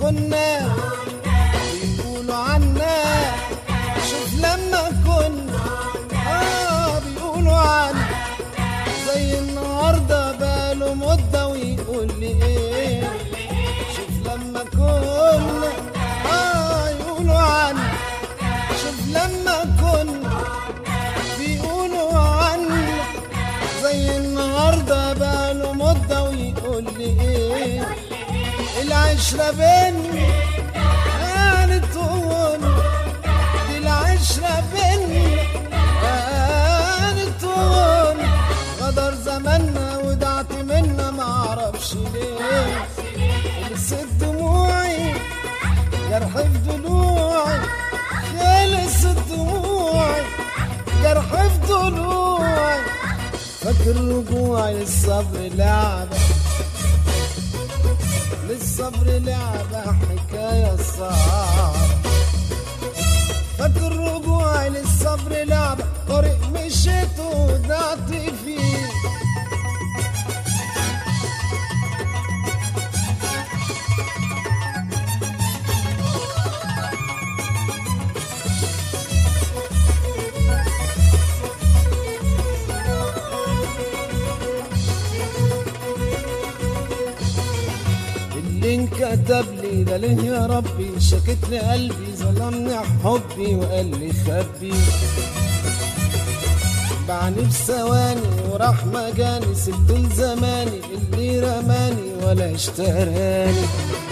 كنا بيقولوا عنا شوف لما كنا اه بيقولوا عنا زي النهارده بقاله مده ويقول لي ايه شوف لما كنا اه يقولوا عنا شوف لما كنا بيقولوا عنا زي النهارده بقاله مده ويقول لي ايه العشرة بيني كانت هون دي العشرة بيني كانت هون غدر زماننا ودعت منا معرفش ليه خلصت دموعي جرح في ضلوعي خلصت دموعي جرح في ضلوعي فاكر رجوعي للصبر لعبة للصبر لعبة حكاية صعبة فاكر رجوعي للصبر لعبة طريق مشيت ودعت فيه اللي انكتب لي ده ليه يا ربي شكت لي قلبي ظلمني حبي وقال لي خبي باعني في ثواني وراح مجاني سبته لزماني اللي رماني ولا اشتراني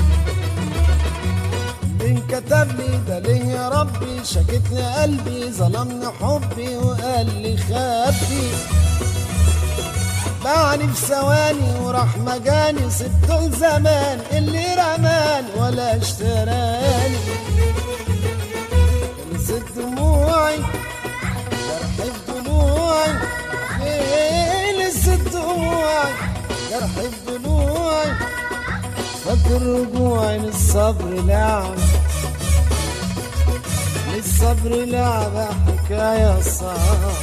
اللي انكتب لي ده ليه يا ربي شكت لي قلبي ظلمني حبي وقال لي خبي باعني في ثواني وراح مجاني سبته لزمان اللي رمان ولا اشتراني خلصت دموعي جرح في ضلوعي خلصت دموعي جرح في ضلوعي فاكر رجوعي للصبر لعبة للصبر لعبة حكاية صعبة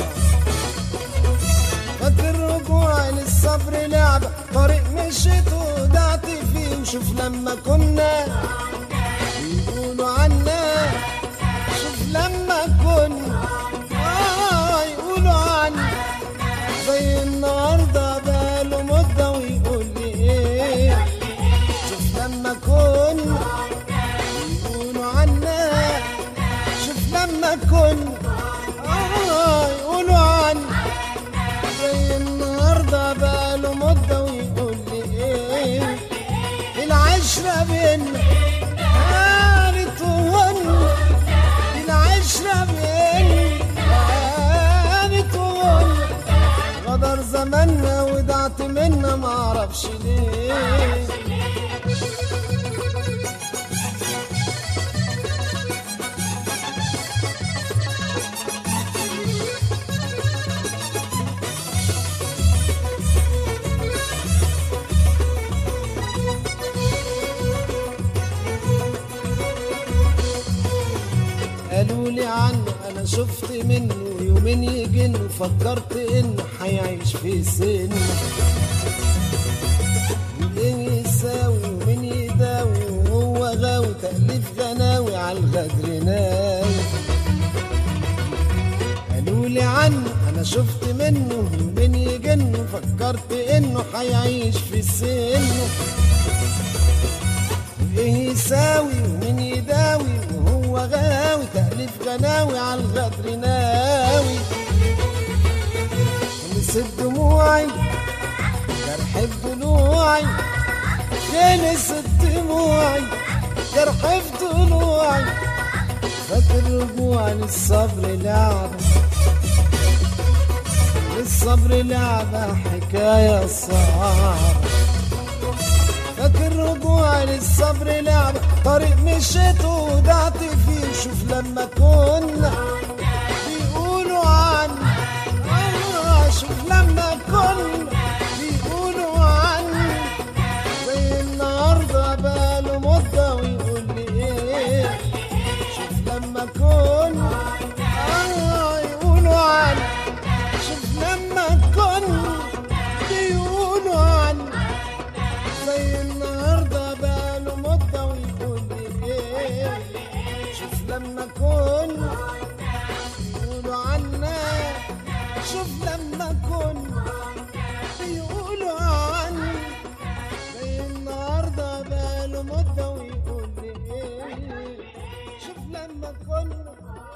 فاكر رجوعي للصبر لعبة طريق مشيت ودعت فيه وشوف لما كنا يقولوا عنا شوف لما كنا آه يقولوا عنا زي النهارده بقاله مدة ويقول لي ايه شوف لما كنا يقولوا عنا شوف لما كنا آه يقولوا عنا زي النهارده بقاله مده ويقول لي ايه العشره بينا كانت وهن العشره بينا كانت وهن غدر زماننا ودعت منا معرفش ليه قالوا لي عنه انا شفت منه يومين يجن فكرت انه حيعيش في سنه مين يساوي ومين يداوي وهو غاوي تأليف غناوي على الغدر ناوي قالوا لي عنه انا شفت منه يومين يجن فكرت انه حيعيش في سنه ايه يساوي ومين يداوي وهو غاوي تأليف غناوي على الغدر ناوي خلصت دموعي جرح في ضلوعي خلصت دموعي جرح في ضلوعي فاكر رجوعي للصبر لعبة للصبر لعبة حكاية صعبة فاكر رجوعي للصبر لعبة طريق مشيت ودعت فيه شوف لما كنا بيقولوا عني آه شوف لما كنا بيقولوا عني زي النهارده بقاله مدة ويقول لي ايه شوف لما كنا آه يقولوا عني شوف لما كنا بيقولوا عني زي النهارده بقاله مدة ويقول لما كنا